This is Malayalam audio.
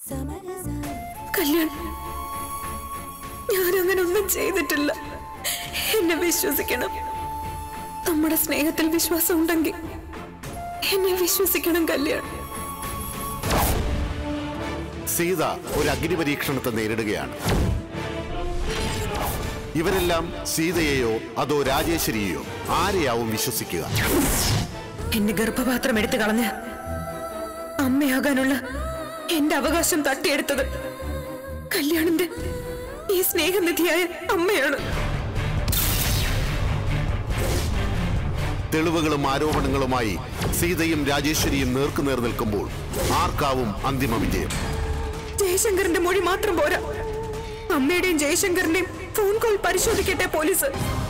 കല്യാൺ ഞാനങ്ങനെ ഒന്നും ചെയ്തിട്ടില്ല എന്നെ വിശ്വസിക്കണം നമ്മുടെ സ്നേഹത്തിൽ വിശ്വാസം ഉണ്ടെങ്കിൽ എന്നെ വിശ്വസിക്കണം കല്യാൺ സീത ഒരു അഗ്നിപരീക്ഷണത്തെ നേരിടുകയാണ് ഇവരെല്ലാം സീതയെയോ അതോ രാജേശ്വരിയെയോ ആരെയാവും വിശ്വസിക്കുക എന്റെ ഗർഭപാത്രം എടുത്തു കളഞ്ഞ് അമ്മയാകാനുള്ള എന്റെ അവകാശം തട്ടിയെടുത്തത് കല്യാണിന്റെ ഈ സ്നേഹനിധിയായ അമ്മയാണ് തെളിവുകളും ആരോപണങ്ങളുമായി സീതയും രാജേശ്വരിയും നേർക്കുനേർ നിൽക്കുമ്പോൾ ആർക്കാവും അന്തിമ വിജയം ജയശങ്കറിന്റെ മൊഴി മാത്രം പോരാ അമ്മയുടെയും ജയശങ്കറിന്റെയും ഫോൺ കോൾ പരിശോധിക്കട്ടെ പോലീസ്